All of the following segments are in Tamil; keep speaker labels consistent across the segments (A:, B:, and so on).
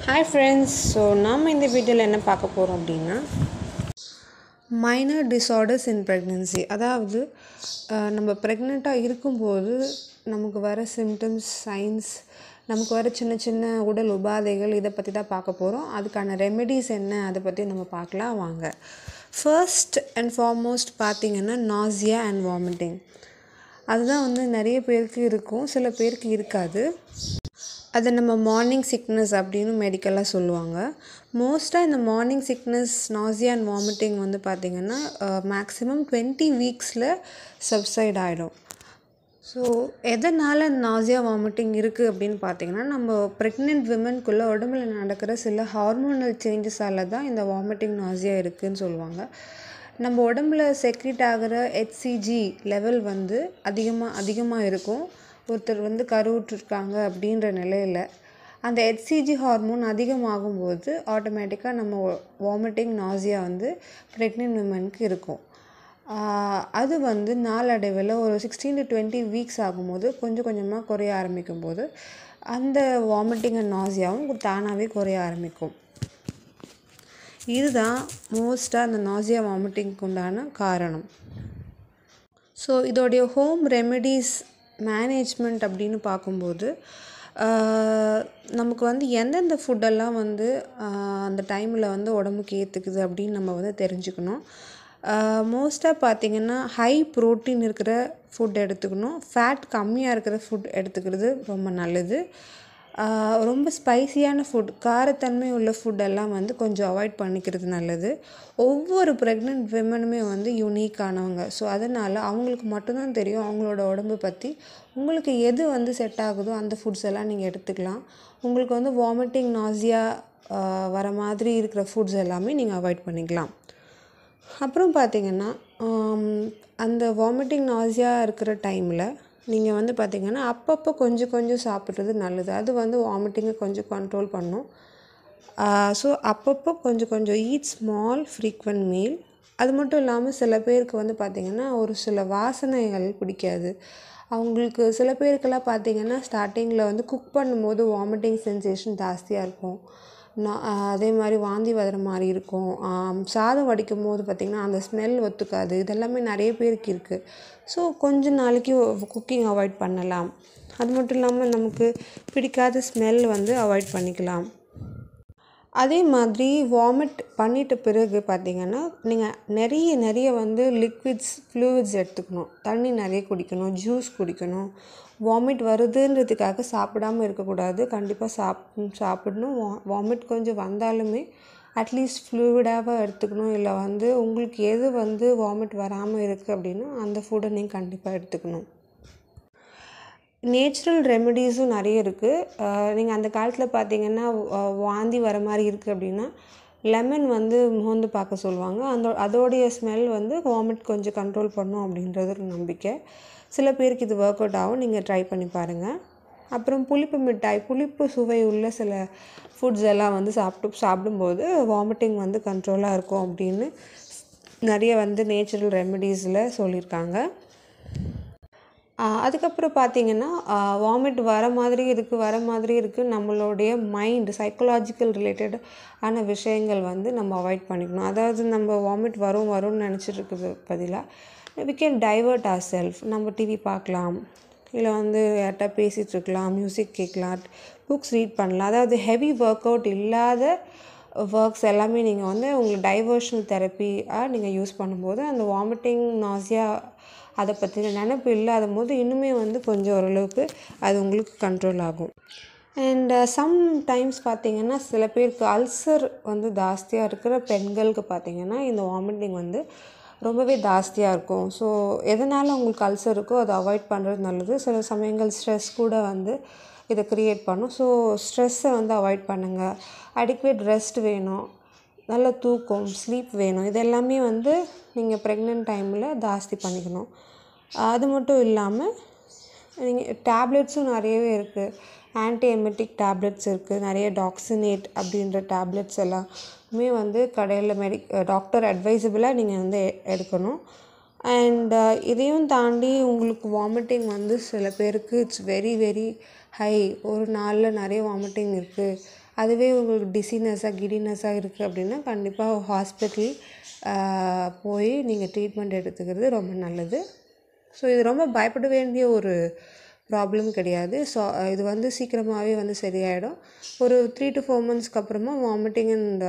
A: ஹாய் ஃப்ரெண்ட்ஸ் ஸோ நாம் இந்த வீடியோவில் என்ன பார்க்க போகிறோம் அப்படின்னா மைனர் டிஸார்டர்ஸ் இன் ப்ரெக்னென்சி அதாவது அஹ், நம்ம ப்ரெக்னெண்ட்டாக இருக்கும்போது நமக்கு வர சிம்டம்ஸ் சைன்ஸ் நமக்கு வர சின்ன சின்ன உடல் உபாதைகள் இதை பற்றி தான் பார்க்க போகிறோம் அதுக்கான ரெமெடிஸ் என்ன அதை பற்றி நம்ம பார்க்கலாம் வாங்க ஃபர்ஸ்ட் அண்ட் ஃபார்மோஸ்ட் பார்த்தீங்கன்னா நாசியா அண்ட் வாமிட்டிங் அதுதான் வந்து நிறைய பேருக்கு இருக்கும் சில பேருக்கு இருக்காது அதை நம்ம மார்னிங் சிக்னஸ் அப்படின்னு மெடிக்கலாக சொல்லுவாங்க மோஸ்ட்டாக இந்த morning sickness nausea and vomiting வந்து பார்த்திங்கன்னா மேக்ஸிமம் டுவெண்ட்டி வீக்ஸில் சப்சைட் ஆகிடும் ஸோ எதனால் நாசியா வாமிட்டிங் இருக்குது அப்படின்னு பார்த்தீங்கன்னா நம்ம ப்ரெக்னென்ட் விமன்குள்ளே உடம்புல நடக்கிற சில ஹார்மோனல் சேஞ்சஸால் தான் இந்த வாமிட்டிங் நாசியா இருக்குதுன்னு சொல்லுவாங்க நம்ம உடம்புல செக்ரிட் ஆகிற ஹெச்சிஜி லெவல் வந்து அதிகமாக அதிகமாக இருக்கும் ஒருத்தர் வந்து கருவுற்றிருக்காங்க அப்படின்ற நிலையில் அந்த ஹெச்சிஜி ஹார்மோன் அதிகமாகும்போது ஆட்டோமேட்டிக்காக நம்ம வாமிட்டிங் நாசியா வந்து ப்ரெக்னென்ட் விமனுக்கு இருக்கும் ஆஹ் அது வந்து நாளடைவில் ஒரு சிக்ஸ்டீன் டு டுவெண்ட்டி வீக்ஸ் ஆகும்போது கொஞ்சம் கொஞ்சமாக குறைய ஆரம்பிக்கும் போது அந்த வாமிட்டிங் அண்ட் நாசியாவும் தானாகவே குறைய ஆரம்பிக்கும் இதுதான் மோஸ்ட்டாக அந்த நாசியா வாமிட்டிங்க்கு உண்டான காரணம் ஸோ இதோடைய ஹோம் ரெமெடிஸ் மேனேஜ்மெண்ட் அப்படின்னு பார்க்கும்போது ஆஹ், நமக்கு வந்து எந்தெந்த ஃபுட்டெல்லாம் வந்து ஆஹ், அந்த டைமில் வந்து உடம்புக்கு ஏற்றுக்குது அப்படின்னு நம்ம வந்து தெரிஞ்சுக்கணும் மோஸ்ட்டாக பார்த்தீங்கன்னா ஹை ப்ரோட்டீன் இருக்கிற ஃபுட் எடுத்துக்கணும் ஃபேட் கம்மியாக இருக்கிற ஃபுட் எடுத்துக்கிறது ரொம்ப நல்லது ஆஹ், ரொம்ப ஸ்பைசியான ஃபுட் காரத்தன்மை உள்ள ஃபுட்டெல்லாம் வந்து கொஞ்சம் அவாய்ட் பண்ணிக்கிறது நல்லது ஒவ்வொரு ப்ரெக்னென்ட் விமனுமே வந்து யூனிக்கானவங்க ஸோ அதனால் அவங்களுக்கு மட்டும்தான் தெரியும் அவங்களோட உடம்பு பற்றி உங்களுக்கு எது வந்து செட் ஆகுதோ அந்த ஃபுட்ஸ் எல்லாம் நீங்கள் எடுத்துக்கலாம் உங்களுக்கு வந்து வாமிட்டிங் நாசியா வர மாதிரி இருக்கிற ஃபுட்ஸ் எல்லாமே நீங்கள் அவாய்ட் பண்ணிக்கலாம் அப்புறம் பார்த்தீங்கன்னா ஆம், அந்த வாமிட்டிங் நாசியாக இருக்கிற டைமில் நீங்கள் வந்து பார்த்தீங்கன்னா அப்பப்போ கொஞ்சம் கொஞ்சம் சாப்பிட்றது நல்லது அது வந்து வாமிட்டிங்கை கொஞ்சம் கண்ட்ரோல் பண்ணும் ஸோ அப்பப்போ கொஞ்சம் கொஞ்சம் ஈட் ஸ்மால் ஃப்ரீக்வெண்ட் மீல் அது மட்டும் இல்லாமல் சில பேருக்கு வந்து பார்த்திங்கன்னா ஒரு சில வாசனைகள் பிடிக்காது அவங்களுக்கு சில பேருக்கெல்லாம் பார்த்தீங்கன்னா ஸ்டார்டிங்கில் வந்து குக் பண்ணும்போது வாமிட்டிங் சென்சேஷன் ஜாஸ்தியாக இருக்கும் நான் அதே மாதிரி வாந்தி வர மாதிரி இருக்கும் ஆம், சாதம் வடிக்கும் போது பார்த்திங்கன்னா அந்த ஸ்மெல் ஒத்துக்காது இதெல்லாமே நிறைய பேருக்கு இருக்குது ஸோ கொஞ்ச நாளைக்கு குக்கிங் அவாய்ட் பண்ணலாம் அது மட்டும் இல்லாமல் நமக்கு பிடிக்காத ஸ்மெல் வந்து அவாய்ட் பண்ணிக்கலாம் அதே மாதிரி வாமிட் பண்ணிட்ட பிறகு பார்த்தீங்கன்னா நீங்கள் நிறைய நிறைய வந்து லிக்விட்ஸ் ஃப்ளூயிட்ஸ் எடுத்துக்கணும் தண்ணி நிறைய குடிக்கணும் ஜூஸ் குடிக்கணும் வாமிட் வருதுன்றதுக்காக சாப்பிடாம இருக்கக்கூடாது கண்டிப்பாக சாப் சாப்பிடணும் வா வாமிட் கொஞ்சம் வந்தாலுமே அட்லீஸ்ட் ஃப்ளூயிடாக எடுத்துக்கணும் இல்லை வந்து உங்களுக்கு எது வந்து வாமிட் வராமல் இருக்குது அப்படின்னா அந்த ஃபுட்டை நீங்கள் கண்டிப்பாக எடுத்துக்கணும் நேச்சுரல் ரெமெடிஸும் நிறைய இருக்குது நீங்கள் அந்த காலத்தில் பார்த்தீங்கன்னா வா- வாந்தி வர மாதிரி இருக்குது அப்படின்னா லெமன் வந்து மோந்து பார்க்க சொல்லுவாங்க அந்த அதோடைய ஸ்மெல் வந்து வாமிட் கொஞ்சம் கண்ட்ரோல் பண்ணும் அப்படின்றது ஒரு நம்பிக்கை சில பேருக்கு இது ஒர்க் அவுட் ஆகும் நீங்கள் ட்ரை பண்ணி பாருங்கள் அப்புறம் புளிப்பு மிட்டாய் புளிப்பு சுவை உள்ள சில ஃபுட்ஸ் எல்லாம் வந்து சாப்பிட்டு சாப்பிடும்போது வாமிட்டிங் வந்து கண்ட்ரோலாக இருக்கும் அப்படின்னு நிறைய வந்து நேச்சுரல் ரெமெடிஸில் சொல்லியிருக்காங்க ஆஹ் அதுக்கப்புறம் பார்த்தீங்கன்னா வாமிட் வர மாதிரி இருக்குது வர மாதிரி இருக்குது நம்மளுடைய மைண்ட் சைக்கலாஜிக்கல் ரிலேட்டட் ஆன விஷயங்கள் வந்து நம்ம அவாய்ட் பண்ணிக்கணும் அதாவது நம்ம வாமிட் வரும் வரும்னு நினச்சிட்டு இருக்கிறது பதிலாக we can divert our self நம்ம டிவி பார்க்கலாம் இல்லை வந்து யார்கிட்ட பேசிகிட்டு இருக்கலாம் மியூசிக் கேட்கலாம் புக்ஸ் ரீட் பண்ணலாம் அதாவது ஹெவி ஒர்க் அவுட் இல்லாத ஒர்க்ஸ் எல்லாமே நீங்கள் வந்து உங்களுக்கு டைவர்ஷனல் தெரப்பியாக நீங்கள் யூஸ் பண்ணும்போது அந்த வாமிட்டிங் நாசியா அதை பற்றின நினப்பு இல்லாத போது இன்னுமே வந்து கொஞ்சம் ஓரளவுக்கு அது உங்களுக்கு கண்ட்ரோல் ஆகும் அண்ட் சம் டைம்ஸ் பார்த்தீங்கன்னா சில பேருக்கு அல்சர் வந்து ஜாஸ்தியாக இருக்கிற பெண்களுக்கு பார்த்தீங்கன்னா இந்த வாமிட்டிங் வந்து ரொம்பவே ஜாஸ்தியாக இருக்கும் ஸோ எதனால் உங்களுக்கு அல்சர் இருக்கோ அதை அவாய்ட் பண்ணுறது நல்லது சில சமயங்கள் ஸ்ட்ரெஸ் கூட வந்து இதை க்ரியேட் பண்ணும் ஸோ ஸ்ட்ரெஸ்ஸை வந்து அவாய்ட் பண்ணுங்கள் அடிக்குவேட் ரெஸ்ட் வேணும் நல்ல தூக்கம் ஸ்லீப் வேணும் இது எல்லாமே வந்து நீங்கள் ப்ரெக்னென்ட் டைமில் ஜாஸ்தி பண்ணிக்கணும் அது மட்டும் இல்லாமல் நீங்கள் டேப்லெட்ஸும் நிறையவே இருக்குது ஆன்டி எமெட்டிக் டேப்லெட்ஸ் இருக்குது நிறைய டாக்ஸினேட் அப்படின்ற டேப்லெட்ஸ் எல்லாமே வந்து கடையில் மெடி டாக்டர் அட்வைசபிளாக நீங்கள் வந்து எ- எடுக்கணும் அண்ட் இதையும் தாண்டி உங்களுக்கு வாமிட்டிங் வந்து சில பேருக்கு இட்ஸ் வெரி வெரி ஹை ஒரு நாளில் நிறைய வாமிட்டிங் இருக்குது அதுவே உங்களுக்கு டிசீனஸாக கிடினஸாக இருக்குது அப்படின்னா கண்டிப்பாக ஹாஸ்பிட்டல் போய் நீங்கள் ட்ரீட்மெண்ட் எடுத்துக்கிறது ரொம்ப நல்லது ஸோ இது ரொம்ப பயப்பட வேண்டிய ஒரு ப்ராப்ளம் கிடையாது ஸோ இது வந்து சீக்கிரமாகவே வந்து சரியாயிடும் ஒரு த்ரீ டு ஃபோர் மந்த்ஸ்க்கு அப்புறமா வாமிட்டிங் அண்ட்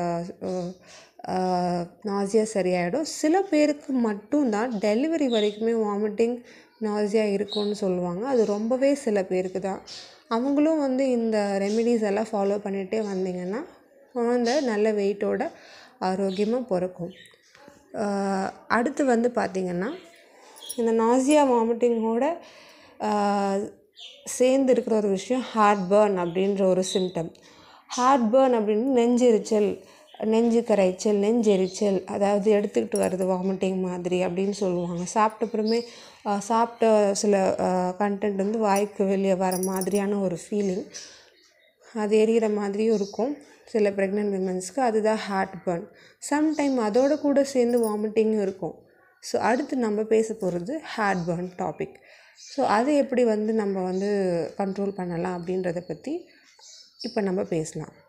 A: நாசியா சரியாயிடும் சில பேருக்கு மட்டும்தான் டெலிவரி வரைக்குமே வாமிட்டிங் நாசியா இருக்கும்னு சொல்லுவாங்க அது ரொம்பவே சில பேருக்கு தான் அவங்களும் வந்து இந்த ரெமிடிஸ் எல்லாம் ஃபாலோ பண்ணிகிட்டே வந்தீங்கன்னா குழந்த நல்ல வெயிட்டோட ஆரோக்கியமாக பிறக்கும் ஆஹ் அடுத்து வந்து பார்த்திங்கன்னா இந்த நாசியா வாமிட்டிங்கோட சேர்ந்து இருக்கிற ஒரு விஷயம் ஹார்ட் பர்ன் அப்படின்ற ஒரு சிம்டம் ஹார்ட் பர்ன் அப்படின்னு நெஞ்செரிச்சல் நெஞ்சு கரைச்சல் நெஞ்செரிச்சல் அதாவது எடுத்துக்கிட்டு வர்றது வாமிட்டிங் மாதிரி அப்படின்னு சொல்லுவாங்க சாப்பிட்ட அப்புறமே ஆஹ் சாப்பிட்ட சில கண்டென்ட் வந்து வாய்க்கு வெளியே வர மாதிரியான ஒரு ஃபீலிங் அது எரியிற மாதிரியும் இருக்கும் சில ப்ரெக்னென்ட் விமன்ஸ்க்கு அதுதான் ஹார்ட் பர்ன் சம்டைம் அதோட கூட சேர்ந்து வாமிட்டிங்கும் இருக்கும் ஸோ அடுத்து நம்ம பேச போகிறது ஹார்ட் பர்ன் டாபிக் ஸோ அதை எப்படி வந்து நம்ம வந்து கண்ட்ரோல் பண்ணலாம் அப்படின்றத பற்றி இப்போ நம்ம பேசலாம்